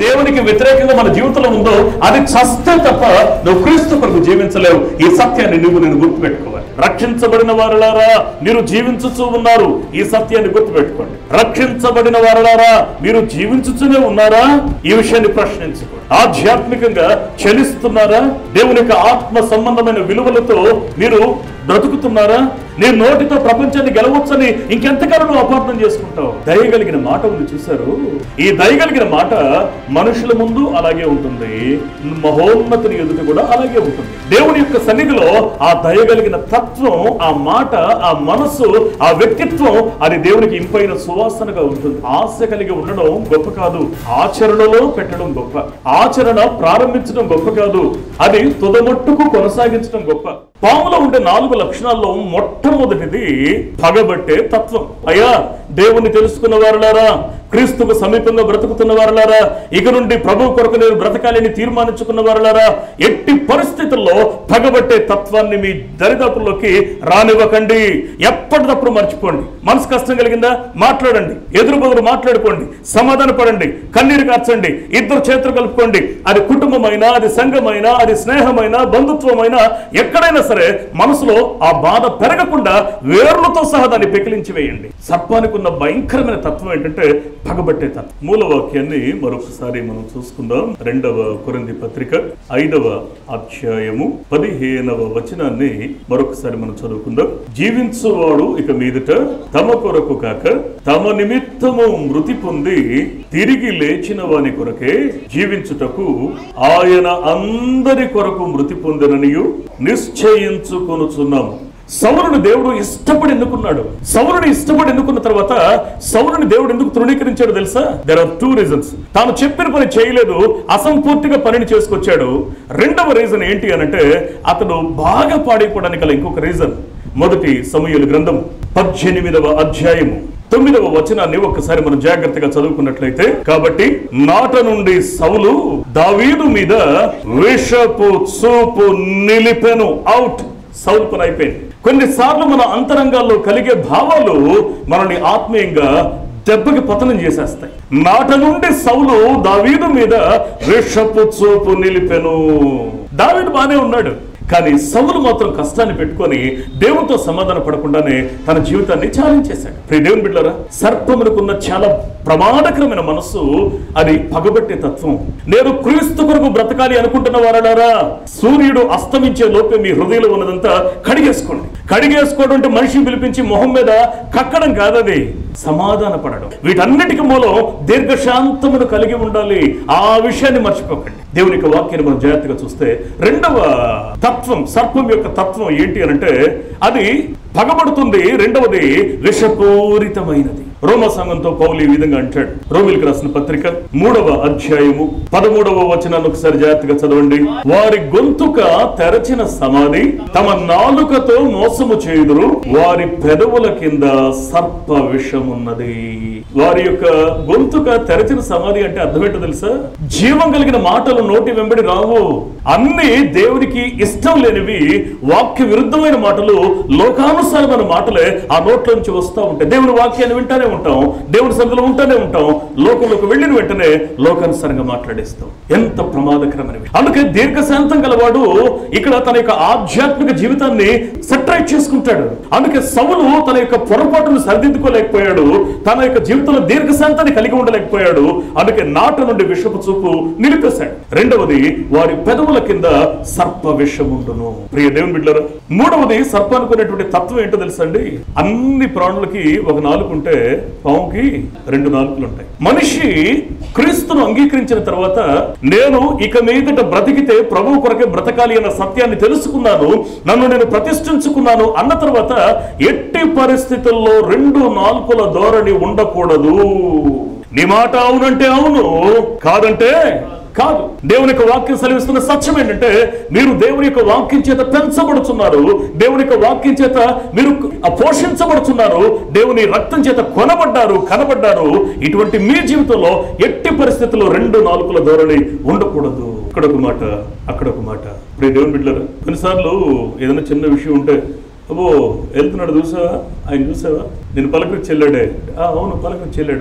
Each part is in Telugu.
దేవునికి వ్యతిరేకంగా మన జీవితంలో ఉందో అది చస్తే తప్ప నువ్వు క్రీస్తు కొరకు జీవించలేవు ఈ సత్యాన్ని నువ్వు నేను గుర్తుపెట్టుకోవాలి రక్షించబడిన వారులారా మీరు జీవించుచూ ఉన్నారు ఈ సత్యాన్ని గుర్తుపెట్టుకోండి రక్షించబడిన వారులారా మీరు జీవించుతూనే ఉన్నారా ఈ విషయాన్ని ప్రశ్నించుకోండి ఆధ్యాత్మికంగా చలిస్తున్నారా దేవుని యొక్క ఆత్మ సంబంధమైన విలువలతో మీరు బ్రతుకుతున్నారా నీ నోటితో ప్రపంచాన్ని గెలవచ్చని ఇంకెంతకాలం నువ్వు అపార్థం చేసుకుంటావు దయగలిగిన మాట ఉంది చూశారు ఈ దయగలిగిన మాట మనుషుల ముందు అలాగే ఉంటుంది మహోన్నతుని ఎదుట కూడా అలాగే ఉంటుంది దేవుని యొక్క సన్నిధిలో ఆ దయగలిగిన తత్వం ఆ మాట ఆ మనస్సు ఆ వ్యక్తిత్వం అది దేవునికి ఇంపైన సువాసనగా ఉంటుంది ఆశ కలిగి ఉండడం గొప్ప కాదు ఆచరణలో పెట్టడం గొప్ప ఆచరణ ప్రారంభించడం గొప్ప కాదు అది తుదమట్టుకు కొనసాగించడం గొప్ప పాములో ఉండే నాలుగు లక్షణాల్లో మొట్టమొదటిది పగబట్టే తత్వం అయ్యా దేవుని తెలుసుకున్న వారులారా క్రీస్తుకు సమీపంగా బ్రతుకుతున్న వారులారా ఇక నుండి ప్రభు కొరకు నేను బ్రతకాలని తీర్మానించుకున్న వారులారా ఎట్టి పరిస్థితుల్లో పగబట్టే తత్వాన్ని మీ దరిదాపుల్లోకి రానివ్వకండి ఎప్పటికప్పుడు మర్చిపోండి మనసు కష్టం కలిగిందా మాట్లాడండి ఎదురు బదులు మాట్లాడుకోండి సమాధాన పడండి కన్నీరు కార్చండి ఇద్దరు చేతులు కలుపుకోండి అది కుటుంబమైనా అది సంఘమైనా అది స్నేహమైనా బంధుత్వమైనా ఎక్కడైనా సరే మనసులో ఆ బాధ పెరగకుండా వేర్లతో సహా దాన్ని పెకిలించి వేయండి సర్పానికి ఉన్న భయంకరమైన తత్వం ఏంటంటే పగబట్టే తత్వం మూల వాక్యాన్ని మరొకసారి మనం చూసుకుందాం రెండవ కొరింది పత్రిక ఐదవ అధ్యాయము పదిహేనవ వచనాన్ని మరొకసారి మనం చదువుకుందాం జీవించువాడు ఇక మీదట తమ కొరకు కాక తమ నిమిత్తము మృతి పొంది తిరిగి లేచిన వాని కొరకే జీవించుటకు ఆయన అందరి కొరకు మృతి పొందిననియు నిశ్చయించుకొనుచున్నాము సౌరుని దేవుడు ఇష్టపడి ఎన్నుకున్నాడు సౌరుని ఇష్టపడి ఎన్నుకున్న తర్వాత సౌరుని దేవుడు ఎందుకు తృణీకరించాడు తెలుసా దెర్ ఆర్ టూ రీజన్స్ తాను చెప్పిన పని చేయలేదు అసంపూర్తిగా పనిని చేసుకొచ్చాడు రెండవ రీజన్ ఏంటి అనంటే అతడు బాగా పాడైపోవడానికి గల ఇంకొక రీజన్ మొదటి సమూహల గ్రంథం పద్దెనిమిదవ అధ్యాయము తొమ్మిదవ వచనాన్ని ఒక్కసారి మనం జాగ్రత్తగా చదువుకున్నట్లయితే కాబట్టి నాట నుండి సౌలు దావీదు మీద విషపు చూపు నిలిపెను అవుట్ సౌలు పని అయిపోయింది కొన్నిసార్లు మన అంతరంగాల్లో కలిగే భావాలు మనల్ని ఆత్మీయంగా దెబ్బకి పతనం చేసేస్తాయి నాట నుండి సౌలు దావీదు మీద విషపు చూపు నిలిపెను దావీదు బానే ఉన్నాడు కానీ సౌలు మాత్రం కష్టాన్ని పెట్టుకొని దేవునితో సమాధాన పడకుండానే తన జీవితాన్ని చాలించేశాడు ప్రియ దేవుని బిడ్డరా సర్పమునకున్న చాలా ప్రమాదకరమైన మనస్సు అది పగబట్టే తత్వం నేను క్రీస్తు కొరకు బ్రతకాలి అనుకుంటున్న వారడారా సూర్యుడు అస్తమించే లోపే మీ హృదయంలో ఉన్నదంతా కడిగేసుకోండి కడిగేసుకోవడం అంటే మనిషిని పిలిపించి మొహం మీద కక్కడం కాదది సమాధాన పడడం వీటన్నిటికి మూలం దీర్ఘశాంతమును కలిగి ఉండాలి ఆ విషయాన్ని మర్చిపోకండి దేవుని యొక్క వాక్యాన్ని మనం జాగ్రత్తగా చూస్తే రెండవ తత్వం సర్పం యొక్క తత్వం ఏంటి అనంటే అది పగబడుతుంది రెండవది విషపూరితమైనది రోమ సంఘంతో పౌలు ఈ విధంగా అంటాడు రోమిలికి రాసిన పత్రిక మూడవ అధ్యాయము పదమూడవ వచనాన్ని ఒకసారి జాగ్రత్తగా చదవండి వారి గొంతుక తెరచిన సమాధి తమ నాలుకతో మోసము చేయుదురు వారి పెదవుల కింద సర్ప విషమున్నది వారి యొక్క గొంతుక తెరచిన సమాధి అంటే అర్థం ఏంటో తెలుసా జీవం కలిగిన మాటలు నోటి వెంబడి రావు అన్ని దేవునికి ఇష్టం లేనివి వాక్య విరుద్ధమైన మాటలు లోకానుసారమైన మాటలే ఆ నోట్ల నుంచి వస్తూ ఉంటాయి దేవుని వాక్యాన్ని వింటానే ఉంటాం దేవుని సందులో ఉంటానే ఉంటాం లోకంలోకి వెళ్ళిన వెంటనే లోకానుసారంగా మాట్లాడేస్తాం ఎంత ప్రమాదకరమైనవి అందుకే దీర్ఘశాంతం గలవాడు ఇక్కడ తన యొక్క ఆధ్యాత్మిక జీవితాన్ని సెటరైట్ చేసుకుంటాడు అందుకే సవులు తన యొక్క పొరపాటును సరిదిద్దుకోలేకపోయాడు తన యొక్క జీవితంలో దీర్ఘశాంతాన్ని కలిగి ఉండలేకపోయాడు అందుకే నాట నుండి విషపు చూపు నిలిపేశాడు రెండవది వారి పెదవుల కింద సర్ప విషముండును ప్రియ దేవుని బిడ్డలారా మూడవది సర్పానికి ఉన్నటువంటి తత్వం ఏంటో తెలుసండి అన్ని ప్రాణులకి ఒక నాలుగు ఉంటే పాముకి రెండు నాలుగులు ఉంటాయి మనిషి క్రీస్తును అంగీకరించిన తర్వాత నేను ఇక మీదట బ్రతికితే ప్రభు కొరకే బ్రతకాలి అన్న సత్యాన్ని తెలుసుకున్నాను నన్ను నేను ప్రతిష్ఠించుకున్నాను అన్న తర్వాత ఎట్టి పరిస్థితుల్లో రెండు నాలుగుల ధోరణి ఉండకూడదు నీ మాట అవునంటే అవును కాదంటే కాదు దేవుని యొక్క వాక్యం సెలవిస్తున్న సత్యం ఏంటంటే మీరు దేవుని యొక్క వాక్యం చేత పెంచబడుతున్నారు దేవుని యొక్క వాక్యం చేత మీరు పోషించబడుతున్నారు దేవుని రక్తం చేత కొనబడ్డారు కనబడ్డారు ఇటువంటి మీ జీవితంలో ఎట్టి పరిస్థితుల్లో రెండు నాలుగుల ధోరణి ఉండకూడదు ఇక్కడ ఒక మాట అక్కడ ఒక మాట ఇప్పుడు దేవుని బిడ్డలు కొన్నిసార్లు ఏదైనా చిన్న విషయం ఉంటే అబ్బో వెళ్తున్నాడు చూసావా ఆయన చూసావా నేను పలకరించి చెల్లాడే "ఆ, అవును పలకరించి చెల్లాడు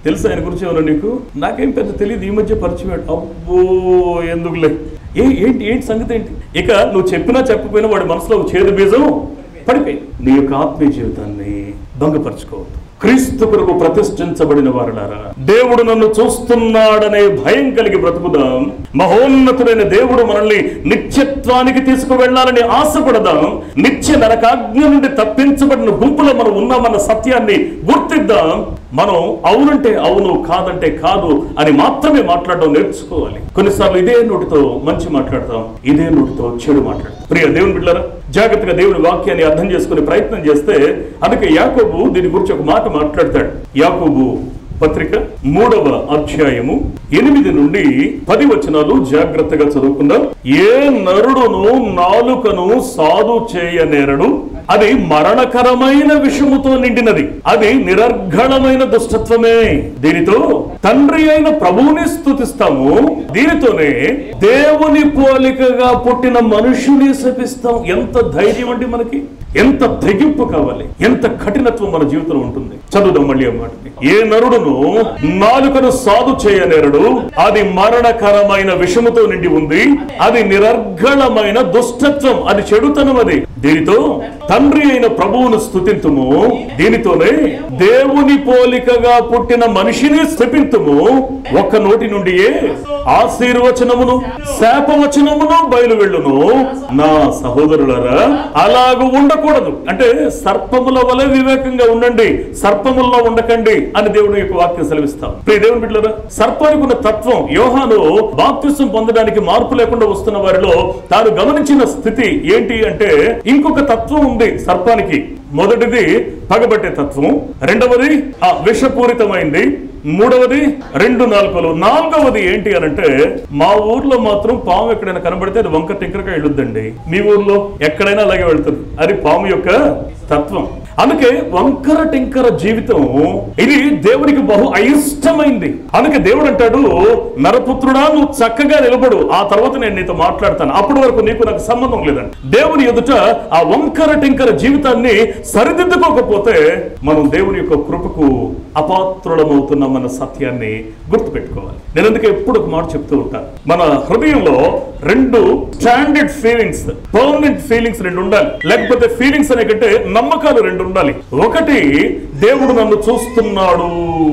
తెలుసా ఆయన గురించి ఏమన్నా నీకు నాకేం పెద్ద తెలియదు ఈ మధ్య పరిచయం అయ్యాడు. అబ్బో ఎందుకులే ఏ ఏంటి ఏంటి సంగతి ఏంటి ఇక నువ్వు చెప్పినా చెప్పకపోయినా వాడి మనసులో ఒక చేదు బీజం పడిపోయి నీ యొక్క ఆత్మీయ జీవితాన్ని భంగపరచుకోవద్దు క్రీస్తు కొరకు ప్రతిష్ఠించబడిన వారులారా దేవుడు నన్ను చూస్తున్నాడనే భయం కలిగి బ్రతుకుదాం మహోన్నతుడైన దేవుడు మనల్ని నిత్యత్వానికి తీసుకువెళ్ళాలని ఆశపడదాం నిత్య నరకాజ్ఞ నుండి తప్పించబడిన గుంపులో మనం ఉన్నామన్న సత్యాన్ని గుర్తిద్దాం మనం అవునంటే అవును కాదంటే కాదు అని మాత్రమే మాట్లాడడం నేర్చుకోవాలి కొన్నిసార్లు ఇదే నోటితో మంచి మాట్లాడతాం ఇదే నోటితో చెడు మాట్లాడతాం ప్రియ దేవుని బిడ్డలారా జాగ్రత్తగా దేవుని వాక్యాన్ని అర్థం చేసుకునే ప్రయత్నం చేస్తే అందుకే యాకోబు దీని గురించి ఒక మాట మాట్లాడతాడు యాకోబు పత్రిక మూడవ అధ్యాయము ఎనిమిది నుండి పది వచనాలు జాగ్రత్తగా చదువుకుందాం ఏ నరుడును నాలుకను సాధు చేయనేరడు అది మరణకరమైన విషముతో నిండినది అది నిరర్ఘళమైన దుష్టత్వమే దీనితో తండ్రి అయిన ప్రభువుని స్థుతిస్తాము దీనితోనే దేవుని పోలికగా పుట్టిన మనుషుని శపిస్తాం ఎంత ధైర్యం అండి మనకి ఎంత తెగింపు కావాలి ఎంత కఠినత్వం మన జీవితంలో ఉంటుంది చదువుదాం మళ్ళీ ఆ మాటని ఏ నరుడును నాలుకను సాధు చేయనేరడు అది మరణకరమైన విషముతో నిండి ఉంది అది నిరర్ఘళమైన దుష్టత్వం అది చెడుతనం అది దీనితో తండ్రి అయిన ప్రభువును స్థుతింతుము దీనితోనే దేవుని పోలికగా పుట్టిన మనిషిని స్థుతింతుము ఒక్క నోటి నుండియే ఆశీర్వచనమును శాపవచనమును బయలు వెళ్ళును నా సహోదరులరా అలాగూ ఉండకూడదు అంటే సర్పముల వలె వివేకంగా ఉండండి సర్పముల్లో ఉండకండి అని దేవుని యొక్క వాక్యం సెలవిస్తాం ప్రియ దేవుని బిడ్డలారా సర్పానికి ఉన్న తత్వం యోహాను బాప్తిసం పొందడానికి మార్పు లేకుండా వస్తున్న వారిలో తాను గమనించిన స్థితి ఏంటి అంటే ఇంకొక తత్వం ఉంది సర్పానికి మొదటిది పగబట్టే తత్వం రెండవది ఆ విషపూరితమైంది మూడవది రెండు నాలుకలు నాలుగవది ఏంటి అని అంటే మా ఊర్లో మాత్రం పాము ఎక్కడైనా కనబడితే అది వంక టింకరగా వెళ్ళొద్దండి మీ ఊర్లో ఎక్కడైనా అలాగే వెళ్తుంది అది పాము యొక్క తత్వం అందుకే వంకర టింకర జీవితం ఇది దేవునికి బహు అయిష్టమైంది అందుకే దేవుడు అంటాడు నరపుత్రుడా నువ్వు చక్కగా నిలబడు ఆ తర్వాత నేను నీతో మాట్లాడతాను అప్పటి వరకు నీకు నాకు సంబంధం లేదండి దేవుని ఎదుట ఆ వంకర టింకర జీవితాన్ని సరిదిద్దుకోకపోతే మనం దేవుని యొక్క కృపకు అపాత్రులమవుతున్నామన్న సత్యాన్ని గుర్తుపెట్టుకోవాలి నేను అందుకే ఎప్పుడు ఒక మాట చెప్తూ ఉంటాను మన హృదయంలో రెండు స్టాండర్డ్ ఫీలింగ్స్ పర్మనెంట్ ఫీలింగ్స్ రెండు ఉండాలి లేకపోతే ఫీలింగ్స్ అనే కంటే నమ్మకాలు రెండు ఉండాలి ఒకటి దేవుడు నన్ను చూస్తున్నాడు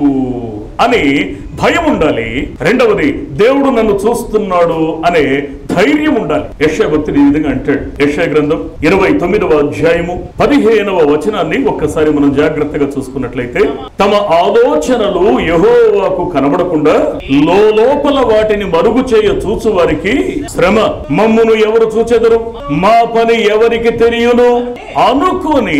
అని భయం ఉండాలి రెండవది దేవుడు నన్ను చూస్తున్నాడు అనే ధైర్యం ఉండాలి యశ భక్తుడు ఈ విధంగా అంటాడు యశ గ్రంథం ఇరవై తొమ్మిదవ అధ్యాయము పదిహేనవ వచనాన్ని ఒక్కసారి మనం జాగ్రత్తగా చూసుకున్నట్లయితే తమ ఆలోచనలు యహోవాకు కనబడకుండా లోపల వాటిని మరుగు చేయ చూచు వారికి శ్రమ మమ్మును ఎవరు చూచెదరు మా పని ఎవరికి తెలియను అనుకొని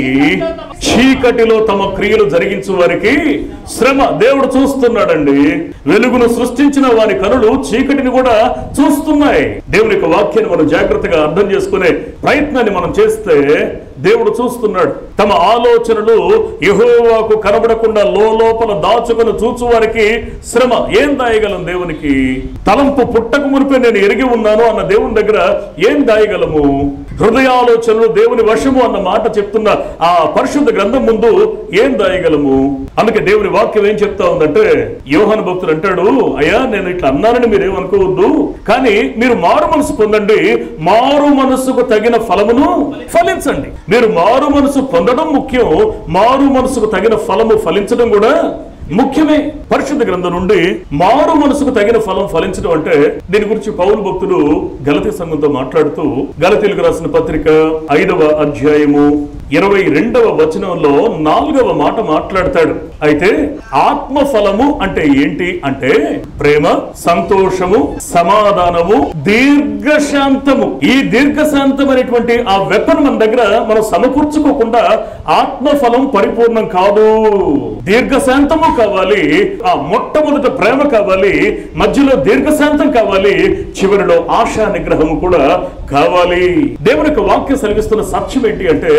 చీకటిలో తమ క్రియలు జరిగించు వారికి శ్రమ దేవుడు చూస్తున్నాడండి వెలుగును సృష్టించిన వారి కనులు చీకటిని కూడా చూస్తున్నాయి దేవుని యొక్క వాక్యాన్ని మనం జాగ్రత్తగా అర్థం చేసుకునే ప్రయత్నాన్ని మనం చేస్తే దేవుడు చూస్తున్నాడు తమ ఆలోచనలు యహోవాకు కనబడకుండా లోపల దాచుకొని చూచు వారికి శ్రమ ఏం దాయగలం దేవునికి తలంపు పుట్టక మునిపే నేను ఎరిగి ఉన్నాను అన్న దేవుని దగ్గర ఏం దాయగలము హృదయాలోచనలు దేవుని వశము అన్న మాట చెప్తున్న ఆ పరిశుద్ధ గ్రంథం ముందు ఏం దాయగలము అందుకే దేవుని వాక్యం ఏం చెప్తా ఉందంటే యోహాను భక్తుడు అంటాడు అయ్యా నేను ఇట్లా అన్నానని మీరేమనుకోవద్దు కానీ మీరు మారు మనసు పొందండి మారు మనసుకు తగిన ఫలమును ఫలించండి మీరు మారు మనసు పొందడం ముఖ్యం మారు మనసుకు తగిన ఫలము ఫలించడం కూడా ముఖ్యమే పరిశుద్ధ గ్రంథం నుండి మారు మనసుకు తగిన ఫలం ఫలించడం అంటే దీని గురించి పౌలు భక్తుడు గలతీ సంఘంతో మాట్లాడుతూ గలతీలకు రాసిన పత్రిక ఐదవ అధ్యాయము ఇరవై రెండవ వచనంలో నాలుగవ మాట మాట్లాడతాడు అయితే ఆత్మ ఫలము అంటే ఏంటి అంటే ప్రేమ సంతోషము సమాధానము దీర్ఘశాంతము ఈ దీర్ఘశాంతం అనేటువంటి ఆ వెపన్ మన దగ్గర మనం సమకూర్చుకోకుండా ఆత్మ ఫలం పరిపూర్ణం కాదు దీర్ఘశాంతము కావాలి ఆ మొట్టమొదట ప్రేమ కావాలి మధ్యలో దీర్ఘశాంతం కావాలి చివరిలో ఆశా నిగ్రహము కూడా కావాలి దేవుని యొక్క వాక్యం సెలవిస్తున్న సత్యం ఏంటి అంటే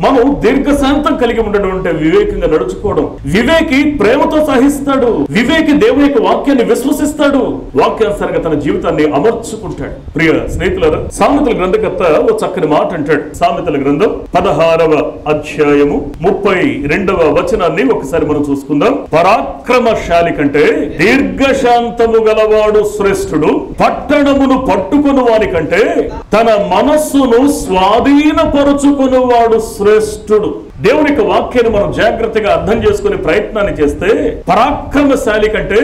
మనం దీర్ఘశాంతం కలిగి ఉండడం అంటే వివేకంగా నడుచుకోవడం వివేకి ప్రేమతో సహిస్తాడు వివేకి దేవుని యొక్క వాక్యాన్ని విశ్వసిస్తాడు వాక్యానుసారంగా తన జీవితాన్ని అమర్చుకుంటాడు ప్రియ స్నేహితులారా సామెతల గ్రంథకర్త ఓ చక్కని మాట అంటాడు సామెతల గ్రంథం పదహారవ అధ్యాయము ముప్పై రెండవ వచనాన్ని ఒకసారి మనం చూసుకుందాం పరాక్రమశాలి కంటే దీర్ఘశాంతము గలవాడు శ్రేష్ఠుడు పట్టణమును పట్టుకుని వారి కంటే తన మనస్సును స్వాధీనపరుచుకుని వాడు శ్రేష్ఠుడు దేవుని యొక్క వాక్యాన్ని మనం జాగ్రత్తగా అర్థం చేసుకునే ప్రయత్నాన్ని చేస్తే పరాక్రమశాలి కంటే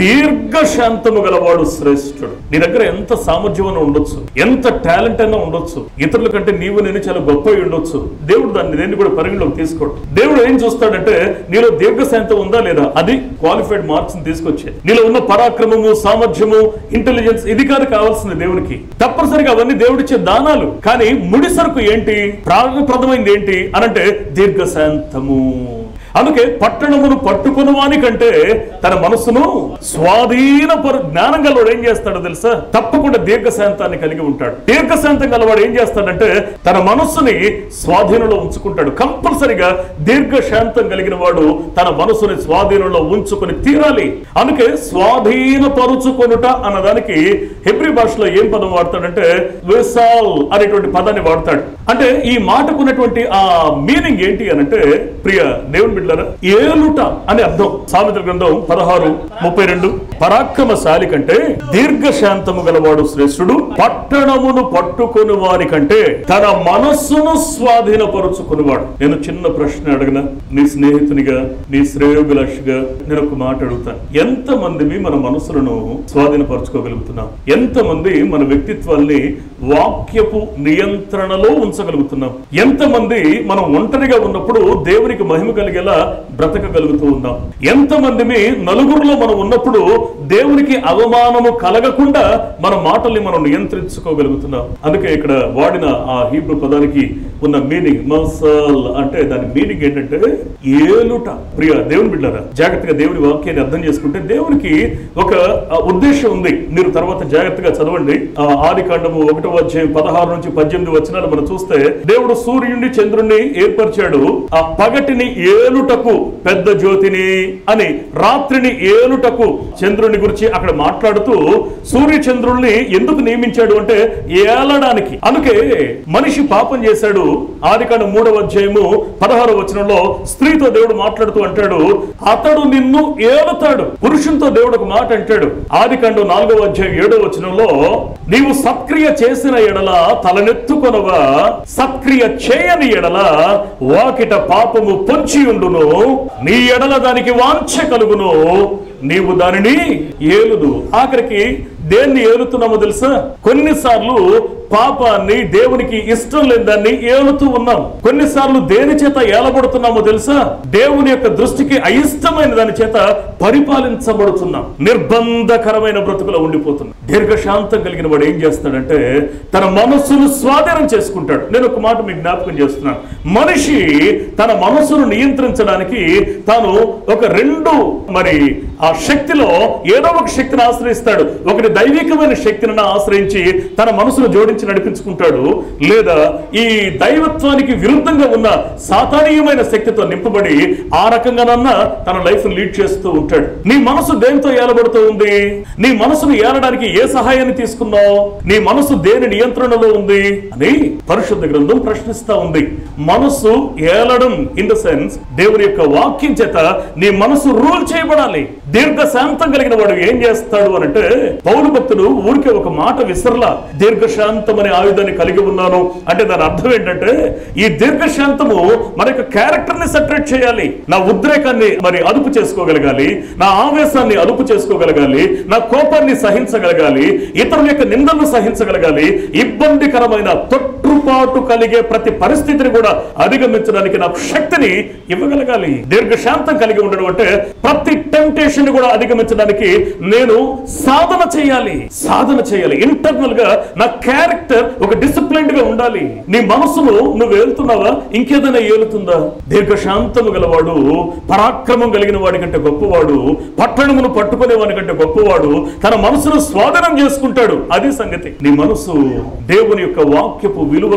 దీర్ఘశాంతము గలవాడు శ్రేష్ఠుడు నీ దగ్గర ఎంత సామర్థ్యం అయినా ఉండొచ్చు ఎంత టాలెంట్ అయినా ఉండొచ్చు ఇతరుల కంటే నీవు నేను చాలా గొప్ప అయి ఉండొచ్చు దేవుడు దాన్ని దేన్ని కూడా పరిగణలోకి తీసుకోడు దేవుడు ఏం చూస్తాడంటే నీలో దీర్ఘశాంతం ఉందా లేదా అది క్వాలిఫైడ్ మార్క్స్ తీసుకొచ్చే నీలో ఉన్న పరాక్రమము సామర్థ్యము ఇంటెలిజెన్స్ ఇది కాదు కావాల్సింది దేవునికి తప్పనిసరిగా అవన్నీ దేవుడిచ్చే దానాలు కానీ ముడి సరుకు ఏంటి ప్రాణప్రదమైంది ఏంటి అనంటే దీర్ఘశాంతము అందుకే పట్టణమును పట్టుకుని వానికంటే తన మనసును స్వాధీన జ్ఞానం గలవాడు ఏం చేస్తాడో తెలుసా తప్పకుండా దీర్ఘశాంతాన్ని కలిగి ఉంటాడు దీర్ఘశాంతం గలవాడు ఏం చేస్తాడంటే తన మనస్సుని స్వాధీనంలో ఉంచుకుంటాడు కంపల్సరిగా దీర్ఘశాంతం కలిగిన వాడు తన మనసుని స్వాధీనంలో ఉంచుకొని తీరాలి అందుకే స్వాధీనపరుచుకొనుట అన్నదానికి హెబ్రి భాషలో ఏం పదం వాడతాడంటే విసాల్ అనేటువంటి పదాన్ని వాడతాడు అంటే ఈ మాటకున్నటువంటి ఆ మీనింగ్ ఏంటి అనంటే ప్రియ దేవుని బిడ్డలారా ఏలుట అని అర్థం సామెతల గ్రంథం పదహారు ముప్పై రెండు పరాక్రమశాలి కంటే దీర్ఘశాంతము గలవాడు శ్రేష్ఠుడు పట్టణమును పట్టుకొని వారి కంటే తన మనస్సును స్వాధీనపరుచుకునేవాడు నేను చిన్న ప్రశ్న అడగన నీ స్నేహితునిగా నీ శ్రేయోభిలాషిగా నేను ఒక మాట అడుగుతాను ఎంత మంది మన మనసులను స్వాధీనపరచుకోగలుగుతున్నాం ఎంతమంది మన వ్యక్తిత్వాల్ని వాక్యపు నియంత్రణలో ఉంచగలుగుతున్నాం ఎంతమంది మనం ఒంటరిగా ఉన్నప్పుడు దేవునికి మహిమ కలిగేలా బ్రతకగలుగుతూ ఉన్నాం ఎంతమంది నలుగురిలో మనం ఉన్నప్పుడు దేవునికి అవమానము కలగకుండా మన మాటల్ని మనం నియంత్రించుకోగలుగుతున్నాం అందుకే ఇక్కడ వాడిన ఆ హీబ్రూ పదానికి ఉన్న మీనింగ్ మసల్ అంటే దాని మీనింగ్ ఏంటంటే ఏలుట ప్రియ దేవుని బిడ్డారా జాగ్రత్తగా దేవుని వాక్యాన్ని అర్థం చేసుకుంటే దేవునికి ఒక ఆ, ఉద్దేశం ఉంది మీరు తర్వాత జాగ్రత్తగా చదవండి ఆ, ఆది కాండము ఒకటో అధ్యాయం పదహారు నుంచి పద్దెనిమిది వచనాలు మనం చూస్తే దేవుడు సూర్యుడిని చంద్రుణ్ణి ఏర్పరిచాడు ఆ పగటిని ఏలుటకు పెద్ద జ్యోతిని అని రాత్రిని ఏలుటకు చంద్రుని గురించి అక్కడ మాట్లాడుతూ సూర్య చంద్రుల్ని ఎందుకు నియమించాడు అంటే ఏలడానికి అందుకే మనిషి పాపం చేశాడు ఆదికాండ మూడవ అధ్యాయము పదహారవ వచనంలో స్త్రీతో దేవుడు మాట్లాడుతూ అంటాడు అతడు నిన్ను ఏలుతాడు పురుషునితో దేవుడు ఒక మాట అంటాడు ఆదికాండం నాలుగవ అధ్యాయం ఏడవ వచనంలో నీవు సత్క్రియ చేసిన ఎడల తలనెత్తుకొనవా సత్క్రియ చేయని ఎడల వాకిట పాపము పొంచి ఉండును నీ ఎడల దానికి వాంఛ కలుగును నీవు దానిని ఏలుదు ఆఖరికి దేన్ని ఏలుతున్నామో తెలుసా కొన్నిసార్లు పాపాన్ని దేవునికి ఇష్టం లేని దాన్ని ఏలుతూ ఉన్నాం కొన్నిసార్లు దేని చేత ఏలబడుతున్నామో తెలుసా దేవుని యొక్క దృష్టికి అయిష్టమైన దాని చేత పరిపాలించబడుతున్నాం నిర్బంధకరమైన బ్రతుకులో ఉండిపోతున్నాం దీర్ఘశాంతం కలిగిన వాడు ఏం చేస్తాడంటే తన మనస్సును స్వాధీనం చేసుకుంటాడు నేను ఒక మాట మీకు జ్ఞాపకం చేస్తున్నాను మనిషి తన మనస్సును నియంత్రించడానికి తాను ఒక రెండు మరి ఆ శక్తిలో ఏదో ఒక శక్తిని ఆశ్రయిస్తాడు ఒకటి దైవికమైన శక్తిని ఆశ్రయించి తన మనసును జోడించి నడిపించుకుంటాడు లేదా ఈ దైవత్వానికి విరుద్ధంగా ఉన్న సాతానీయమైన శక్తితో నింపబడి ఆ రకంగానన్నా తన లైఫ్ లీడ్ చేస్తూ ఉంటాడు నీ మనసు దేనితో ఏలబడుతూ ఉంది నీ మనసును ఏలడానికి ఏ సహాయాన్ని తీసుకున్నావు నీ మనసు దేని నియంత్రణలో ఉంది అని పరిశుద్ధ గ్రంథం ప్రశ్నిస్తా ఉంది మనసు ఏలడం ఇన్ ద సెన్స్ దేవుని యొక్క వాక్యం చేత నీ మనసు రూల్ చేయబడాలి దీర్ఘ శాంతం కలిగిన వాడు ఏం చేస్తాడు అనంటే పౌరు భక్తుడు ఊరికే ఒక మాట విసరలా దీర్ఘశాంతం అనే ఆయుధాన్ని కలిగి ఉన్నాను అంటే దాని అర్థం ఏంటంటే ఈ దీర్ఘశాంతము మన యొక్క క్యారెక్టర్ ని సెపరేట్ చేయాలి నా ఉద్రేకాన్ని మరి అదుపు చేసుకోగలగాలి నా ఆవేశాన్ని అదుపు చేసుకోగలగాలి నా కోపాన్ని సహించగలగాలి ఇతరుల యొక్క నిందలను సహించగలగాలి ఇబ్బందికరమైన తొట్టుపాటు కలిగే ప్రతి పరిస్థితిని కూడా అధిగమించడానికి నా శక్తిని ఇవ్వగలగాలి దీర్ఘశాంతం కలిగి ఉండడం అంటే ప్రతి టెంప్టేషన్ ని కూడా అధిగమించడానికి నేను సాధన చేయాలి సాధన చేయాలి ఇంటర్నల్ గా నా క్యారెక్టర్ ఒక డిసిప్లైన్డ్ గా ఉండాలి నీ మనసును నువ్వు వెళ్తున్నావా ఇంకేదైనా ఏలుతుందా దీర్ఘశాంతము గలవాడు పరాక్రమం కలిగిన వాడి కంటే గొప్పవాడు పట్టణమును పట్టుకునే వాడి కంటే గొప్పవాడు తన మనసును స్వాధీనం చేసుకుంటాడు అది సంగతి నీ మనసు దేవుని యొక్క వాక్యపు విలువల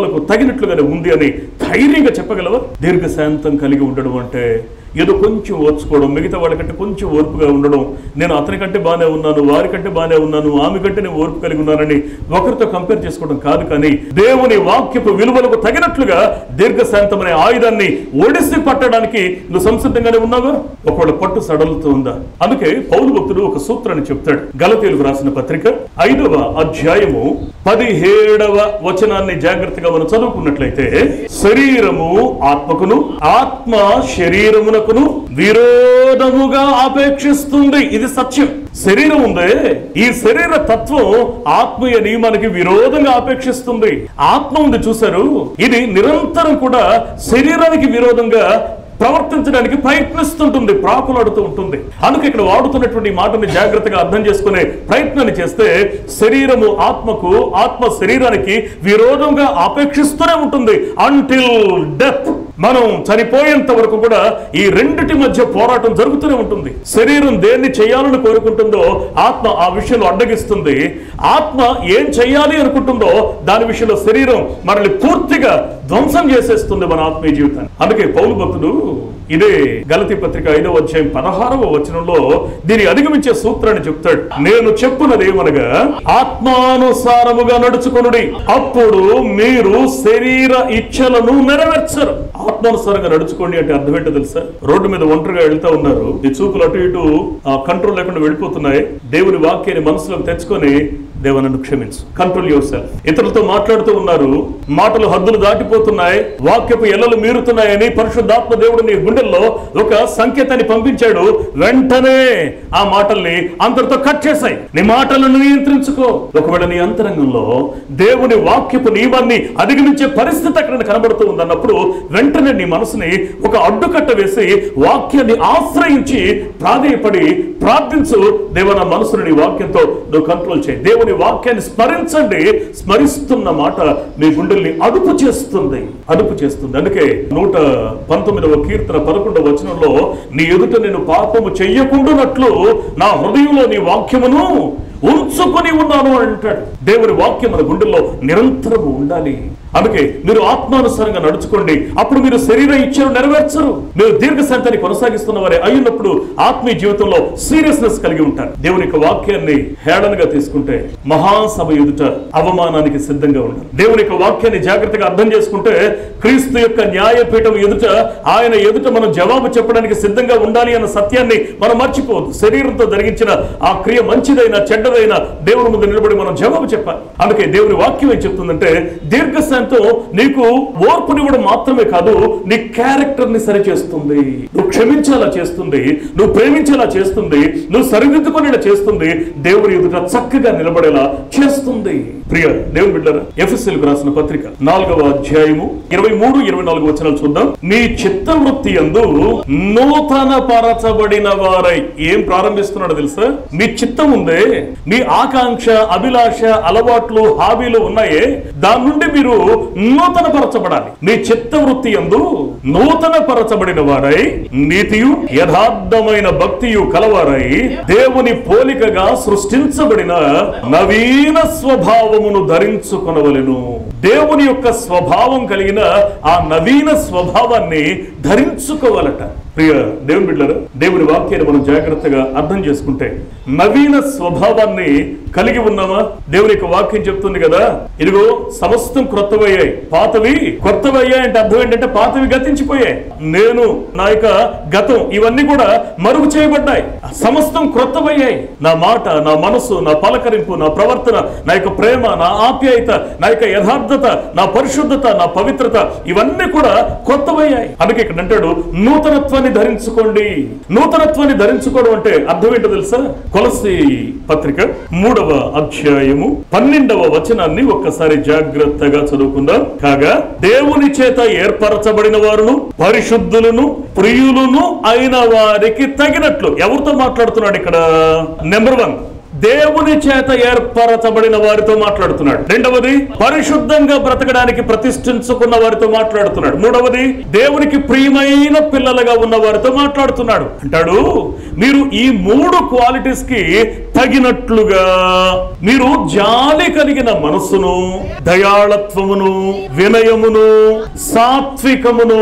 విలువలకు తగినట్లుగానే ఉంది అని ధైర్యంగా చెప్పగలవా దీర్ఘశాంతం కలిగి ఉండడం అంటే ఏదో కొంచెం ఓర్చుకోవడం మిగతా వాళ్ళకంటే కొంచెం ఓర్పుగా ఉండడం నేను అతని కంటే బాగానే ఉన్నాను వారి కంటే బాగానే ఉన్నాను ఆమె కంటే నేను ఓర్పు కలిగి ఉన్నానని ఒకరితో కంపేర్ చేసుకోవడం కాదు కానీ దేవుని వాక్యపు విలువలకు తగినట్లుగా దీర్ఘశాంతం అనే ఆయుధాన్ని ఒడిసి పట్టడానికి నువ్వు సంసిద్ధంగానే ఉన్నావా ఒకవేళ పట్టు సడలుతూ ఉందా అందుకే పౌరు భక్తుడు ఒక సూత్రాన్ని చెప్తాడు గలతీలకు రాసిన పత్రిక ఐదవ అధ్యాయము పదిహేడవ వచనాన్ని జాగ్రత్తగా మనం చదువుకున్నట్లయితే శరీరము ఆత్మకును ఆత్మ శరీరమునకును విరోధముగా ఆపేక్షిస్తుంది ఇది సత్యం శరీరం ఉందే ఈ శరీర తత్వం ఆత్మీయ నియమానికి విరోధంగా ఆపేక్షిస్తుంది ఆత్మ ఉంది చూశారు ఇది నిరంతరం కూడా శరీరానికి విరోధంగా ప్రవర్తించడానికి ప్రయత్నిస్తుంటుంది ప్రాకులాడుతూ ఉంటుంది అందుకే ఇక్కడ వాడుతున్నటువంటి ఈ మాటని జాగ్రత్తగా అర్థం చేసుకునే ప్రయత్నాన్ని చేస్తే శరీరము ఆత్మకు ఆత్మ శరీరానికి విరోధంగా ఆపేక్షిస్తూనే ఉంటుంది అంటిల్ డెత్ మనం చనిపోయేంత వరకు కూడా ఈ రెండిటి మధ్య పోరాటం జరుగుతూనే ఉంటుంది శరీరం దేన్ని చేయాలని కోరుకుంటుందో ఆత్మ ఆ విషయంలో అడ్డగిస్తుంది ఆత్మ ఏం చేయాలి అనుకుంటుందో దాని విషయంలో శరీరం మనల్ని పూర్తిగా ధ్వంసం చేసేస్తుంది మన ఆత్మీయ జీవితాన్ని అందుకే పౌలు భక్తుడు ఇదే గలతి పత్రిక ఐదవ అధ్యాయం పదహారవ వచనంలో దీన్ని అధిగమించే సూత్రాన్ని చెప్తాడు నేను చెప్పున్నది ఏమనగా ఆత్మానుసారముగా నడుచుకొనుడి అప్పుడు మీరు శరీర ఇచ్ఛలను నెరవేర్చరు ఆత్మానుసారంగా నడుచుకోండి అంటే అర్థం ఏంటో తెలుసా రోడ్డు మీద ఒంటరిగా వెళ్తా ఉన్నారు ఈ చూపులు అటు ఇటు కంట్రోల్ లేకుండా వెళ్ళిపోతున్నాయి దేవుని వాక్యాన్ని మనసులోకి తెచ్చుకొని దేవ నన్ను క్షమించు కంట్రోల్ యువర్ సెల్ఫ్ ఇతరులతో మాట్లాడుతూ ఉన్నారు మాటలు హద్దులు దాటిపోతున్నాయి వాక్యపు ఎల్లలు మీరుతున్నాయని పరిశుద్ధాత్మ దేవుడు నీ గుండెల్లో ఒక సంకేతాన్ని పంపించాడు వెంటనే ఆ మాటల్ని అంతటితో కట్ చేశాయి నీ మాటలను నియంత్రించుకో ఒకవేళ నీ అంతరంగంలో దేవుని వాక్యపు నియమాన్ని అధిగమించే పరిస్థితి అక్కడ కనబడుతూ ఉందన్నప్పుడు వెంటనే నీ మనసుని ఒక అడ్డుకట్ట వేసి వాక్యాన్ని ఆశ్రయించి ప్రాధేయపడి ప్రార్థించు దేవ నా మనసుని నీ వాక్యంతో నువ్వు కంట్రోల్ చేయి దేవుని వాక్యాన్ని స్మరించండి స్మరిస్తున్న మాట మీ గుండెల్ని అదుపు చేస్తుంది అదుపు చేస్తుంది అందుకే నూట పంతొమ్మిదవ కీర్తన పదకొండవ వచనంలో నీ ఎదుట నేను పాపము చెయ్యకుండానట్లు నా హృదయంలో నీ వాక్యమును ఉంచుకొని ఉన్నాను అని అంటాడు దేవుని వాక్యం మన గుండెల్లో నిరంతరము ఉండాలి అందుకే మీరు ఆత్మానుసారంగా నడుచుకోండి అప్పుడు మీరు శరీర ఇచ్చను నెరవేర్చరు మీరు దీర్ఘశాంతాన్ని కొనసాగిస్తున్న వారే అయినప్పుడు ఆత్మీయ జీవితంలో సీరియస్నెస్ కలిగి ఉంటారు దేవుని యొక్క వాక్యాన్ని హేళనగా తీసుకుంటే మహాసభ ఎదుట అవమానానికి సిద్ధంగా ఉండాలి దేవుని యొక్క వాక్యాన్ని జాగ్రత్తగా అర్థం చేసుకుంటే క్రీస్తు యొక్క న్యాయపీఠం ఎదుట ఆయన ఎదుట మనం జవాబు చెప్పడానికి సిద్ధంగా ఉండాలి అన్న సత్యాన్ని మనం మర్చిపోవద్దు శరీరంతో జరిగించిన ఆ క్రియ మంచిదైన చెడ్డదైన దేవుని ముందు నిలబడి మనం జవాబు చెప్పాలి అందుకే దేవుని వాక్యం ఏం చెప్తుందంటే దీర్ఘశాంతం నీకు ఓర్పునివ్వడం మాత్రమే కాదు నీ క్యారెక్టర్ ని సరిచేస్తుంది నువ్వు క్షమించేలా చేస్తుంది నువ్వు ప్రేమించేలా చేస్తుంది నువ్వు సరిదిద్దుకునేలా చేస్తుంది దేవుని ఎదుట చక్కగా నిలబడేలా చేస్తుంది ప్రియ దేవుని బిడ్డరా ఎఫ్ఎస్ఎల్ రాసిన పత్రిక నాలుగవ అధ్యాయము ఇరవై మూడు ఇరవై నాలుగు వచనాలు చూద్దాం మీ చిత్తవృత్తి యందు నూతన పరచబడిన వారై ఏం ప్రారంభిస్తున్నాడో తెలుసా మీ చిత్తం ఉందే మీ ఆకాంక్ష అభిలాష అలవాట్లు హాబీలు ఉన్నాయే దాని నుండి మీరు నూతన పరచబడాలి మీ చిత్తవృత్తి యందు నూతన పరచబడిన వారై నీతియు యథార్థమైన భక్తియు కలవారై దేవుని పోలికగా సృష్టించబడిన నవీన స్వభావమును ధరించుకొనవలెను దేవుని యొక్క స్వభావం కలిగిన ఆ నవీన స్వభావాన్ని ధరించుకోవాలట ప్రియ దేవుని బిడ్డరా దేవుని వాక్యాన్ని మనం జాగ్రత్తగా అర్థం చేసుకుంటే నవీన స్వభావాన్ని కలిగి ఉన్నామా దేవుని యొక్క వాక్యం చెప్తుంది కదా ఇదిగో సమస్తం క్రొత్తవయ్యాయి పాతవి కొత్తవయ్యాయి అంటే అర్థం ఏంటంటే పాతవి గతించిపోయాయి నేను నా యొక్క గతం ఇవన్నీ కూడా మరుగు చేయబడ్డాయి సమస్తం క్రొత్తవయ్యాయి నా మాట నా మనసు నా పలకరింపు నా ప్రవర్తన నా యొక్క ప్రేమ నా ఆప్యాయత నా యొక్క యథార్థత నా పరిశుద్ధత నా పవిత్రత ఇవన్నీ కూడా కొత్తవయ్యాయి అందుకే ఇక్కడ అంటాడు నూతనత్వాన్ని ధరించుకోండి నూతనత్వాన్ని ధరించుకోవడం అంటే అర్థం ఏంటో తెలుసా కొలసి పత్రిక మూడవ అధ్యాయము పన్నెండవ వచనాన్ని ఒక్కసారి జాగ్రత్తగా చదువుకుందాం కాగా దేవుని చేత ఏర్పరచబడిన వారును పరిశుద్ధులను ప్రియులను అయిన వారికి తగినట్లు ఎవరితో మాట్లాడుతున్నాడు ఇక్కడ నెంబర్ వన్ దేవుని చేత ఏర్పరచబడిన వారితో మాట్లాడుతున్నాడు రెండవది పరిశుద్ధంగా బ్రతకడానికి ప్రతిష్ఠించుకున్న వారితో మాట్లాడుతున్నాడు మూడవది దేవునికి ప్రియమైన పిల్లలుగా ఉన్న వారితో మాట్లాడుతున్నాడు అంటాడు మీరు ఈ మూడు క్వాలిటీస్ కి తగినట్లుగా మీరు జాలి కలిగిన మనస్సును దయాళత్వమును వినయమును సాత్వికమును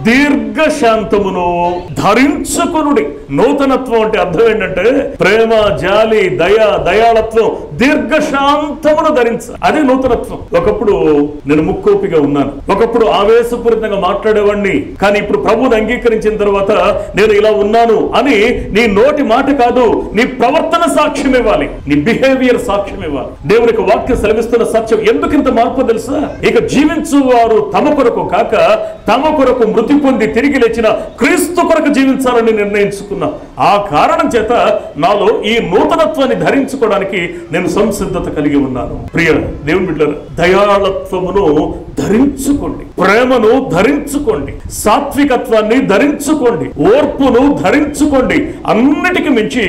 దీర్ఘశాంతమును ధరించుకొనుడి నూతనత్వం అంటే అర్థం ఏంటంటే ప్రేమ జాలి దయ దయాళత్వం దీర్ఘశాంతమును ధరించ అదే నూతనత్వం ఒకప్పుడు నేను ముక్కోపిగా ఉన్నాను ఒకప్పుడు ఆవేశపూరితంగా మాట్లాడేవాడిని కానీ ఇప్పుడు ప్రభువుని అంగీకరించిన తర్వాత నేను ఇలా ఉన్నాను అని నీ నోటి మాట కాదు నీ ప్రవర్తన సాక్ష్యం ఇవ్వాలి నీ బిహేవియర్ సాక్ష్యం ఇవ్వాలి దేవునికి వాక్యం సెలవిస్తున్న సత్యం ఎందుకు ఇంత మార్పు తెలుసా ఇక జీవించు వారు తమ కొరకు కాక తమ కొరకు మృతి పొంది తిరిగి లేచిన క్రీస్తు కొరకు జీవించాలని నిర్ణయించుకున్నా ఆ కారణం చేత నాలో ఈ నూతనత్వాన్ని ధరించుకోవడానికి నేను సంసిద్ధత కలిగి ఉన్నాను ప్రియ దేవుని బిడ్డలారా దయాళత్వమును ధరించుకోండి ప్రేమను ధరించుకోండి సాత్వికత్వాన్ని ధరించుకోండి ఓర్పును ధరించుకోండి అన్నిటికి మించి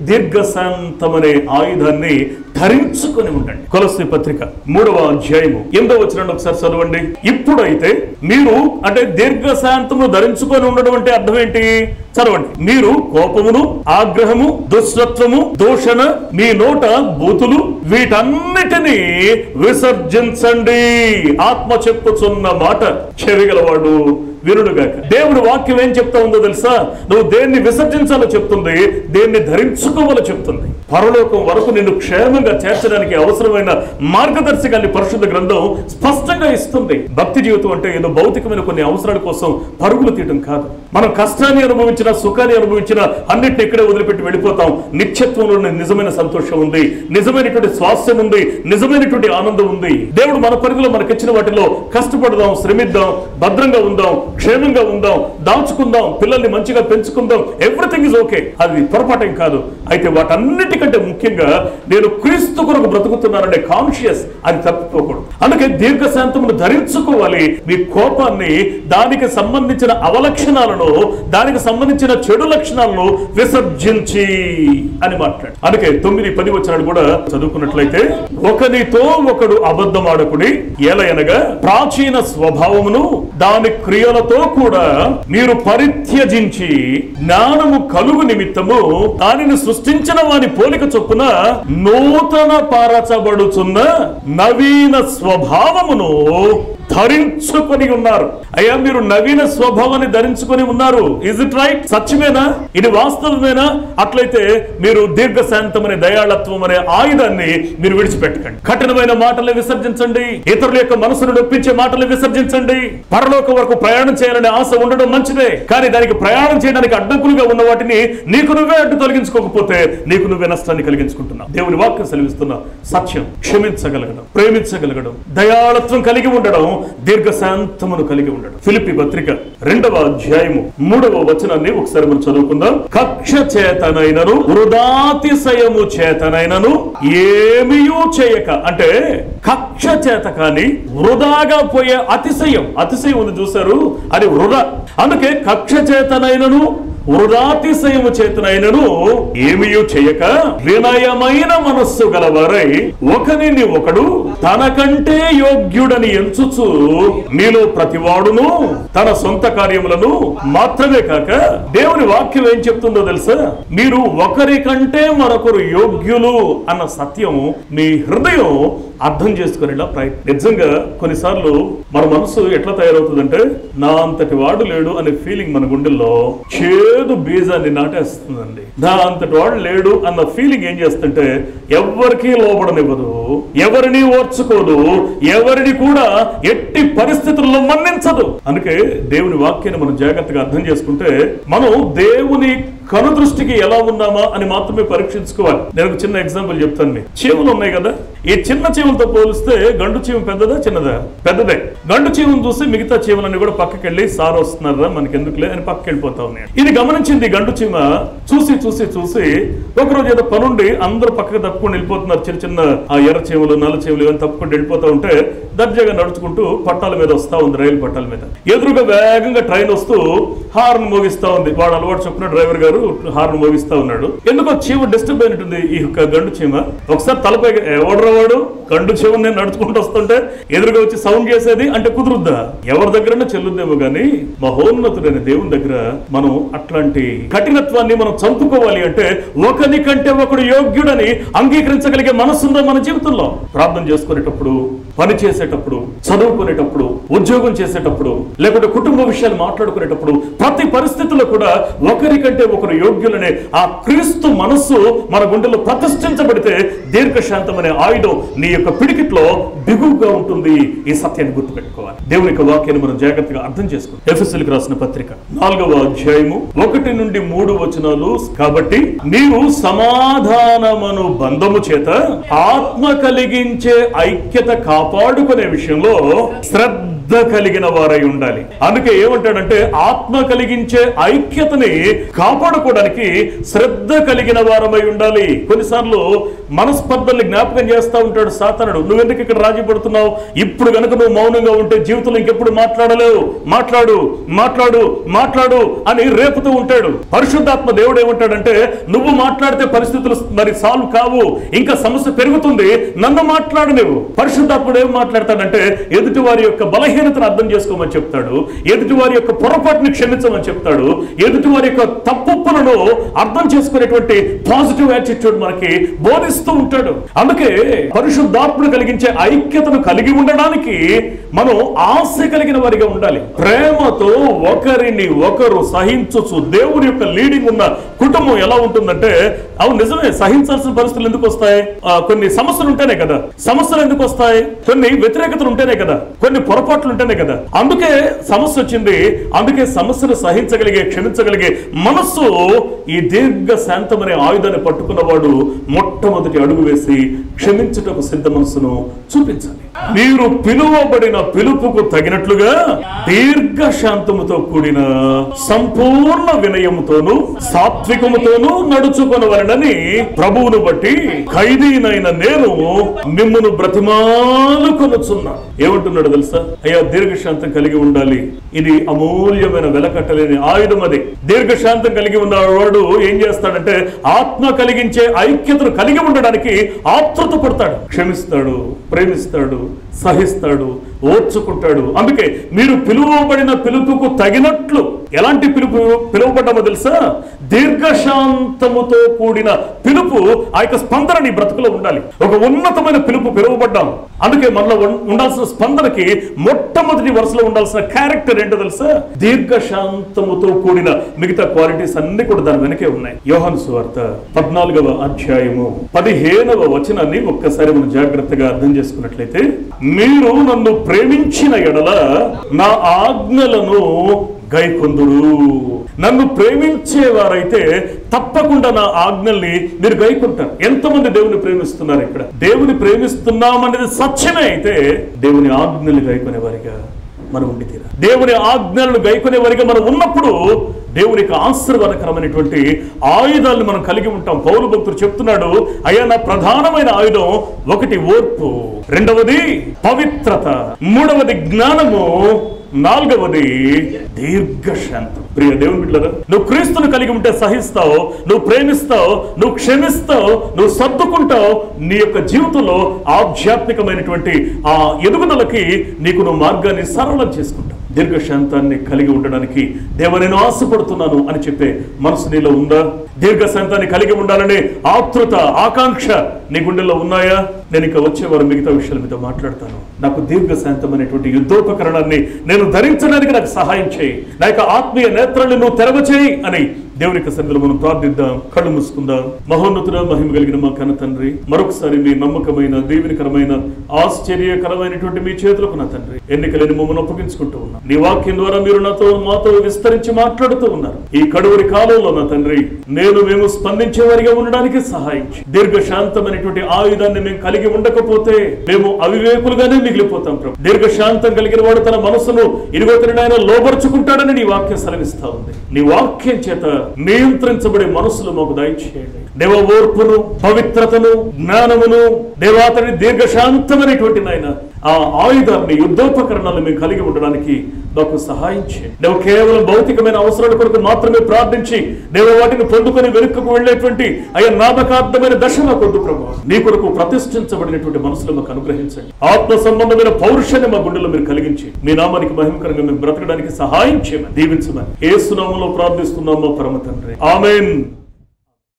దీర్ఘశాంతమనే ఆయుధాన్ని ధరించుకొని ఉండండి కొలసి పత్రిక మూడవ అధ్యాయము ఎందో వచ్చిన ఒకసారి చదవండి ఇప్పుడైతే మీరు అంటే దీర్ఘశాంతము ధరించుకొని ఉండడం అంటే అర్థం ఏంటి చదవండి మీరు కోపమును ఆగ్రహము దుష్టత్వము దూషణ మీ నోట బూతులు వీటన్నిటినీ విసర్జించండి ఆత్మ చెప్పుచున్న మాట చెవిగలవాడు వినుడుగాక దేవుడు వాక్యం ఏం చెప్తా ఉందో తెలుసా నువ్వు దేన్ని విసర్జించాలో చెప్తుంది దేన్ని ధరించుకోవాలో చెప్తుంది పరలోకం వరకు నిన్ను క్షేమంగా చేర్చడానికి అవసరమైన మార్గదర్శకాన్ని పరిశుద్ధ గ్రంథం స్పష్టంగా ఇస్తుంది భక్తి జీవితం అంటే ఏదో భౌతికమైన కొన్ని అవసరాల కోసం పరుగులు తీయటం కాదు మనం కష్టాన్ని అనుభవించిన సుఖాన్ని అనుభవించిన అన్నిటిని ఇక్కడే వదిలిపెట్టి వెళ్ళిపోతాం నిత్యత్వంలో నిజమైన సంతోషం ఉంది నిజమైనటువంటి స్వాస్థ్యం ఉంది నిజమైనటువంటి ఆనందం ఉంది దేవుడు మన పరిధిలో మనకిచ్చిన వాటిలో కష్టపడదాం శ్రమిద్దాం భద్రంగా ఉందాం క్షేమంగా ఉందాం దాచుకుందాం పిల్లల్ని మంచిగా పెంచుకుందాం ఎవ్రీథింగ్ ఇస్ ఓకే అది పొరపాటేం కాదు అయితే వాటన్నిటికంటే ముఖ్యంగా నేను క్రీస్తు కొరకు బ్రతుకుతున్నాననే కాన్షియస్ అది తప్పిపోకూడదు అందుకే దీర్ఘశాంతమును ధరించుకోవాలి మీ కోపాన్ని దానికి సంబంధించిన అవలక్షణాలను దానికి సంబంధించిన చెడు లక్షణాలను విసర్జించి అని మాట్లాడు అందుకే తొమ్మిది పది వచ్చినాడు కూడా చదువుకున్నట్లయితే ఒకనితో ఒకడు అబద్ధమాడకుడి ఎలయనగా ప్రాచీన స్వభావమును దాని క్రియలతో కూడా మీరు పరిత్యజించి జ్ఞానము కలుగు నిమిత్తము దానిని సృష్టించిన వాని పోలిక చొప్పున నూతన పారచబడుచున్న నవీన స్వభావమును ధరించుకొని ఉన్నారు అయ్యా మీరు నవీన స్వభావాన్ని ధరించుకొని ఉన్నారు ఇజ్ ఇట్ రైట్ సత్యమేనా ఇది వాస్తవమేనా అట్లయితే మీరు దీర్ఘశాంతమనే దయాళత్వం అనే ఆయుధాన్ని మీరు విడిచిపెట్టకండి కఠినమైన మాటల్ని విసర్జించండి ఇతరుల యొక్క మనసును నొప్పించే మాటలు విసర్జించండి పరలోక వరకు ప్రయాణం చేయాలనే ఆశ ఉండడం మంచిదే కానీ దానికి ప్రయాణం చేయడానికి అడ్డంకులుగా ఉన్న వాటిని నీకు నువ్వే అడ్డు తొలగించుకోకపోతే నీకు నువ్వే నష్టాన్ని కలిగించుకుంటున్నావు దేవుని వాక్యం సెలవిస్తున్న సత్యం క్షమించగలగడం ప్రేమించగలగడం దయాళత్వం కలిగి ఉండడం దీర్ఘశాంతమును కలిగి ఉండడం ఫిలిపి పత్రిక రెండవ అధ్యాయము మూడవ వచనాన్ని ఒకసారి మనం చదువుకుందాం కక్ష చేతనైనను వృధాతిశయము చేతనైనను ఏమియూ చేయక అంటే కక్ష చేత కాని వృధాగా పోయే అతిశయం అతిశయం ఉంది చూసారు అది వృధా అందుకే కక్ష చేతనైనను వృధాతిశయము చేతనైనను ఏమియూ చేయక వినయమైన మనస్సు గలవారై ఒకరిని ఒకడు తనకంటే యోగ్యుడని ఎంచుచు మీలో ప్రతివాడును తన సొంత కార్యములను మాత్రమే కాక దేవుని వాక్యం ఏం చెప్తుందో తెలుసా మీరు ఒకరి కంటే మరొకరు యోగ్యులు అన్న సత్యం మీ హృదయం అర్థం చేసుకునేలా ప్రయత్నం నిజంగా కొన్నిసార్లు మన మనసు ఎట్లా తయారవుతుందంటే నా అంతటి వాడు లేడు అనే ఫీలింగ్ మన గుండెల్లో చేదు బీజాన్ని నాటేస్తుందండి నా అంతటి వాడు లేడు అన్న ఫీలింగ్ ఏం చేస్తుంటే ఎవరికీ లోబడనివ్వదు ఎవరిని ఓర్చుకోదు ఎవరిని కూడా ఎట్టి పరిస్థితుల్లో మన్నించదు అందుకే దేవుని వాక్యాన్ని మనం జాగ్రత్తగా అర్థం చేసుకుంటే మనం దేవుని కనుదృష్టికి ఎలా ఉన్నామా అని మాత్రమే పరీక్షించుకోవాలి నేను ఒక చిన్న ఎగ్జాంపుల్ చెప్తాను మీకు చీమలు ఉన్నాయి కదా ఈ చిన్న చీమలతో పోలిస్తే గండు చీమ పెద్దదా చిన్నదా పెద్దదే గండు చీమను చూసి మిగతా చీమలన్నీ కూడా పక్కకి వెళ్ళి సార్ వస్తున్నారా మనకి ఎందుకులే అని పక్కకి వెళ్ళిపోతా ఉన్నాయి ఇది గమనించింది ఈ గండు చీమ చూసి చూసి చూసి ఒకరోజు ఏదో పనుండి అందరూ పక్కకి తప్పుకొని వెళ్ళిపోతున్నారు చిన్న చిన్న ఆ ఎర్ర చీమలు నల్ల చీమలు ఇవన్నీ తప్పుకొని వెళ్ళిపోతా ఉంటే దర్జాగా నడుచుకుంటూ పట్టాల మీద వస్తా ఉంది రైలు పట్టాల మీద ఎదురుగా వేగంగా ట్రైన్ వస్తూ హార్న్ మోగిస్తా ఉంది వాడు అలవాటు చొప్పున డ్రైవర్ గారు డ్రైవర్ హార్న్ మోగిస్తా ఉన్నాడు ఎందుకో చీమ డిస్టర్బ్ అయినట్టుంది ఈ యొక్క గండు చీమ ఒకసారి తలపై ఎవడరా వాడు గండు చీమ నేను నడుచుకుంటూ వస్తుంటే ఎదురుగా వచ్చి సౌండ్ చేసేది అంటే కుదురుద్దా ఎవరి దగ్గర చెల్లుద్దేమో గానీ మహోన్నతుడైన దేవుని దగ్గర మనం అట్లాంటి కఠినత్వాన్ని మనం చంపుకోవాలి అంటే ఒకని కంటే ఒకడు యోగ్యుడని అంగీకరించగలిగే మనసుందా మన జీవితంలో ప్రార్థన చేసుకునేటప్పుడు పని చేసేటప్పుడు చదువుకునేటప్పుడు ఉద్యోగం చేసేటప్పుడు లేకుంటే కుటుంబ విషయాలు మాట్లాడుకునేటప్పుడు ప్రతి పరిస్థితుల్లో కూడా ఒకరికంటే ఒకరు యోగ్యులనే ఆ క్రీస్తు మనస్సు మన గుండెలో ప్రతిష్ఠించబడితే దీర్ఘశాంతం అనే ఆయుధం నీ యొక్క పిడికిట్లో బిగువుగా ఉంటుంది ఈ సత్యాన్ని గుర్తుపెట్టుకోవాలి దేవుని యొక్క వాక్యాన్ని మనం జాగ్రత్తగా అర్థం చేసుకోవాలి ఎఫ్ఎస్ఎల్కి రాసిన పత్రిక నాలుగవ అధ్యాయము ఒకటి నుండి మూడు వచనాలు కాబట్టి నీవు సమాధానమను బంధము చేత ఆత్మ కలిగించే ఐక్యత కాపాడుకునే విషయంలో శ్రద్ధ కలిగిన వారై ఉండాలి అందుకే ఏమంటాడంటే ఆత్మ కలిగించే ఐక్యతని కాపాడుకోవడానికి శ్రద్ధ కలిగిన వారమై ఉండాలి కొన్నిసార్లు మనస్పర్ధల్ని జ్ఞాపకం చేస్తా ఉంటాడు సాతనుడు నువ్వెందుకు ఇక్కడ రాజీ పడుతున్నావు ఇప్పుడు గనుక నువ్వు మౌనంగా ఉంటే జీవితంలో ఇంకెప్పుడు మాట్లాడలేవు మాట్లాడు మాట్లాడు మాట్లాడు అని రేపుతూ ఉంటాడు పరిశుద్ధాత్మ దేవుడు ఏమంటాడంటే నువ్వు మాట్లాడితే పరిస్థితులు మరి సాల్వ్ కావు ఇంకా సమస్య పెరుగుతుంది నన్ను మాట్లాడు నువ్వు పరిశుద్ధాత్ముడు ఏం మాట్లాడతాడంటే ఎదుటి వారి యొక్క బలహీనతను అర్థం చేసుకోమని చెప్తాడు ఎదుటి వారి యొక్క పొరపాటుని క్షమించమని చెప్తాడు ఎదుటి వారి యొక్క తప్పులను అర్థం చేసుకునేటువంటి పాజిటివ్ యాటిట్యూడ్ మనకి బోధిస్తూ ఉంటాడు అందుకే పరిశుద్ధాత్ముడు కలిగించే ఐక్యతను కలిగి ఉండడానికి మనం ఆశ కలిగిన వారిగా ఉండాలి ప్రేమతో ఒకరిని ఒకరు సహించచ్చు దేవుని యొక్క లీడింగ్ ఉన్న కుటుంబం ఎలా ఉంటుందంటే అవును నిజమే సహించాల్సిన పరిస్థితులు ఎందుకు వస్తాయి ఆ, కొన్ని సమస్యలు ఉంటేనే కదా సమస్యలు ఎందుకు వస్తాయి కొన్ని వ్యతిరేకతలు ఉంటేనే కదా కొన్ని పొరపాట్లు ఉంటేనే కదా అందుకే సమస్య వచ్చింది అందుకే సమస్యను సహించగలిగే క్షమించగలిగే మనస్సు ఈ దీర్ఘ శాంతమనే ఆయుధాన్ని పట్టుకున్నవాడు మొట్టమొదటి అడుగు వేసి క్షమించుటకు సిద్ధ మనస్సును చూపించాలి మీరు పిలువబడిన పిలుపుకు తగినట్లుగా దీర్ఘ శాంతముతో కూడిన సంపూర్ణ వినయముతోను సాత్వికముతోను నడుచుకొనవలనని ప్రభువును బట్టి ఖైదీనైన నేను మిమ్మును బ్రతిమాలు కొనుచున్నా ఏమంటున్నాడు తెలుసా అయ్యా దీర్ఘశాంతం కలిగి ఉండాలి ఇది అమూల్యమైన వెలకట్టలేని ఆయుధం అది దీర్ఘశాంతం కలిగి ఉన్నవాడు ఏం చేస్తాడంటే ఆత్మ కలిగించే ఐక్యతను కలిగి ఉండడానికి ఆతృత పడతాడు క్షమిస్తాడు ప్రేమిస్తాడు సహిస్తాడు ఓర్చుకుంటాడు అందుకే మీరు పిలువబడిన పిలుపుకు తగినట్లు ఎలాంటి పిలుపు పిలువబడ్డామో తెలుసా దీర్ఘశాంతముతో కూడిన పిలుపు ఆ యొక్క స్పందన నీ బ్రతుకులో ఉండాలి ఒక ఉన్నతమైన పిలుపు పిలువబడ్డాం అందుకే మనలో ఉన్- ఉండాల్సిన స్పందనకి మొట్టమొదటి వరుసలో ఉండాల్సిన క్యారెక్టర్ ఏంటో తెలుసా దీర్ఘశాంతముతో కూడిన మిగతా క్వాలిటీస్ అన్ని కూడా దాని వెనకే ఉన్నాయి యోహాను సువార్త పద్నాలుగవ అధ్యాయము పదిహేనవ వచనాన్ని ఒక్కసారి మనం జాగ్రత్తగా అర్థం చేసుకున్నట్లయితే మీరు నన్ను ప్రేమించిన ఎడల నా ఆజ్ఞలను గైకొందుడు నన్ను ప్రేమించేవారైతే తప్పకుండా నా ఆజ్ఞల్ని మీరు గైకుంటారు ఎంతమంది దేవుని ప్రేమిస్తున్నారు ఇక్కడ దేవుని ప్రేమిస్తున్నామనేది సత్యమే అయితే దేవుని ఆజ్ఞలు గైకొనే వారిగా మనం ఉండి తీరా దేవుని ఆజ్ఞలను గైకొనే వారిగా మనం ఉన్నప్పుడు దేవుని యొక్క ఆశీర్వాదకరమైనటువంటి ఆయుధాలను మనం కలిగి ఉంటాం పౌరు భక్తుడు చెప్తున్నాడు అయ్యా నా ప్రధానమైన ఆయుధం ఒకటి ఓర్పు రెండవది పవిత్రత మూడవది జ్ఞానము నాలుగవది దీర్ఘశాంతం ప్రియ దేవుని బిడ్డలారా నువ్వు క్రీస్తును కలిగి ఉంటే సహిస్తావు నువ్వు ప్రేమిస్తావు నువ్వు క్షమిస్తావు నువ్వు సర్దుకుంటావు నీ యొక్క జీవితంలో ఆధ్యాత్మికమైనటువంటి ఆ ఎదుగుదలకి నీకు నువ్వు మార్గాన్ని సరళం చేసుకుంటావు దీర్ఘశాంతాన్ని కలిగి ఉండడానికి దేవ నేను ఆశపడుతున్నాను అని చెప్పే మనసు నీలో ఉందా దీర్ఘశాంతాన్ని కలిగి ఉండాలనే ఆతృత ఆకాంక్ష నీ గుండెల్లో ఉన్నాయా నేను ఇక వచ్చే వారు మిగతా విషయాల మీద మాట్లాడతాను నాకు దీర్ఘశాంతం అనేటువంటి యుద్ధోపకరణాన్ని నేను ధరించడానికి నాకు సహాయం చేయి నా యొక్క ఆత్మీయ నేత్రాన్ని నువ్వు తెరవచేయి అని దేవుని యొక్క సన్నిధిలో మనం ప్రార్థిద్దాం కళ్ళు మూసుకుందాం మహోన్నతుడ మహిమ కలిగిన మా కన్న తండ్రి మరొకసారి మీ నమ్మకమైన దీవెనకరమైన ఆశ్చర్యకరమైనటువంటి మీ చేతులకు నా తండ్రి ఎన్నికలని మమ్మల్ని అప్పగించుకుంటూ ఉన్నాం నీ వాక్యం ద్వారా మీరు నాతో మాతో విస్తరించి మాట్లాడుతూ ఉన్నారు ఈ కడువరి కాలంలో నా తండ్రి నేను మేము స్పందించే వారిగా ఉండడానికి సహాయం చేయి. దీర్ఘశాంతమైనటువంటి ఆయుధాన్ని మేము కలిగి ఉండకపోతే మేము అవివేకులుగానే మిగిలిపోతాం ప్రభు దీర్ఘశాంతం కలిగిన వాడు తన మనసును ఇరుగో ఆయన లోపరుచుకుంటాడని నీ వాక్యం సెలవిస్తా ఉంది నీ వాక్యం చేత నియంత్రించబడే మనసులు మాకు దయచేయండి దేవ ఓర్పును పవిత్రతను జ్ఞానమును దేవాతని దీర్ఘశాంతమైనటువంటి నాయన ఆ ఆయుధాన్ని యుద్ధోపకరణాలను మేము కలిగి ఉండడానికి నాకు సహాయం చేయండి నువ్వు కేవలం భౌతికమైన అవసరాల కొరకు మాత్రమే ప్రార్థించి నేను వాటిని పొందుకొని వెనుకకు వెళ్ళేటువంటి అయ్యా నామకార్థమైన దశ మాకు వద్దు ప్రభు నీ కొరకు ప్రతిష్ఠించబడినటువంటి మనసులో మాకు అనుగ్రహించండి ఆత్మ సంబంధమైన పౌరుషాన్ని మా గుండెలో మీరు కలిగించి మీ నామానికి మహిమకరంగా మేము బ్రతకడానికి సహాయం చేయమని దీవించమని ఏ సునామంలో ప్రార్థిస్తున్నామో పరమ తండ్రి ఆమెన్